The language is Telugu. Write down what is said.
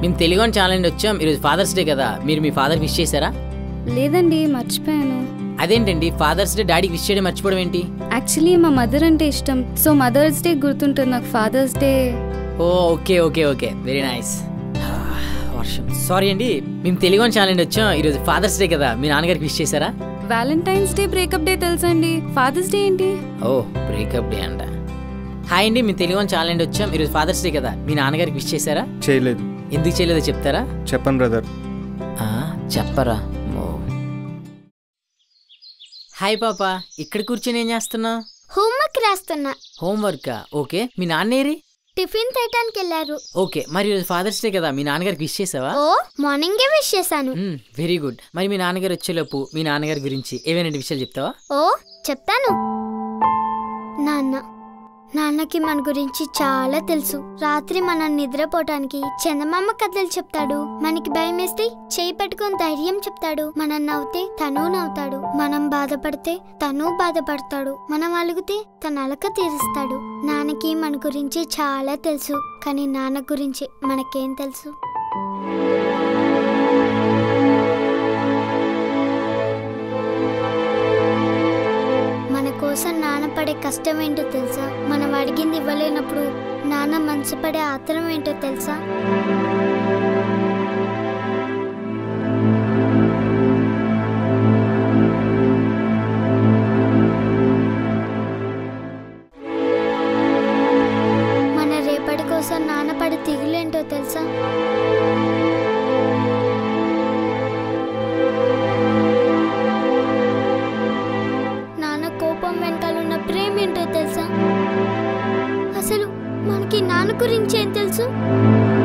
మేము తెలుగు అని ఛానల్ నుండి వచ్చాం ఈరోజు ఫాదర్స్ డే కదా మీరు మీ ఫాదర్ విష్ చేశారా లేదండి మర్చిపోయాను అదేంటండి ఫాదర్స్ డే డాడీకి విష్ చేయడం మర్చిపోవడం ఏంటి యాక్చువల్లీ మా మదర్ అంటే ఇష్టం సో మదర్స్ డే గుర్తుంటుంది నాకు father's day oh okay okay okay very nice వర్షం సారీ అండి మేము తెలుగు అని ఛానల్ నుండి వచ్చాం ఈరోజు ఫాదర్స్ డే కదా మీ నాన్నగారికి విష్ చేశారా వ్యాలంటైన్స్ డే బ్రేకప్ డే తెలుసండి ఫాదర్స్ డే ఏంటి ఓ బ్రేకప్ డే అంట హాయ్ అండి మేము తెలుగు అని ఛానల్ నుండి వచ్చాం ఈరోజు ఫాదర్స్ డే కదా మీ నాన్నగారికి విష్ చేశారా చేయలేదు ఎందుకు చేయలేదో చెప్తారా చెప్పను బ్రదర్ ఆ, చెప్పరా ఓ హాయ్ పాప ఇక్కడ కూర్చొని ఏం చేస్తున్నావు హోంవర్క్ రాస్తున్నా హోంవర్కా ఓకే మీ నాన్నేరి టిఫిన్ చేయటానికి వెళ్ళారు ఓకే మరి ఈరోజు ఫాదర్స్ డే కదా మీ నాన్నగారికి విష్ చేసావా ఓ మార్నింగే విష్ చేశాను వెరీ గుడ్ మరి మీ నాన్నగారు వచ్చేలోపు మీ నాన్నగారి గురించి ఏమైనా విషయాలు చెప్తావా ఓ చెప్తాను నాన్న నాన్నకి మన గురించి చాలా తెలుసు రాత్రి మనం నిద్రపోవటానికి చందమామ కథలు చెప్తాడు మనకి భయం వేస్తే చేయి పట్టుకొని ధైర్యం చెప్తాడు మనం నవ్వుతే తను నవ్వుతాడు మనం బాధపడితే తను బాధపడతాడు మనం అలుగుతే తన అలక తీరుస్తాడు నాన్నకి మన గురించి చాలా తెలుసు కానీ నాన్న గురించి మనకేం తెలుసు మన కోసం నాన్న పడే కష్టం ఏంటో తెలుసా మనం అడిగింది ఇవ్వలేనప్పుడు నాన్న మనసు పడే ఆత్రం ఏంటో తెలుసా మన రేపటి కోసం నాన్న పడే తిగులేంటో తెలుసా నాన్న కోపం వెనకాలన్న ప్రేమ ఏంటో తెలుసా అసలు మనకి నాన్న గురించి ఏం తెలుసు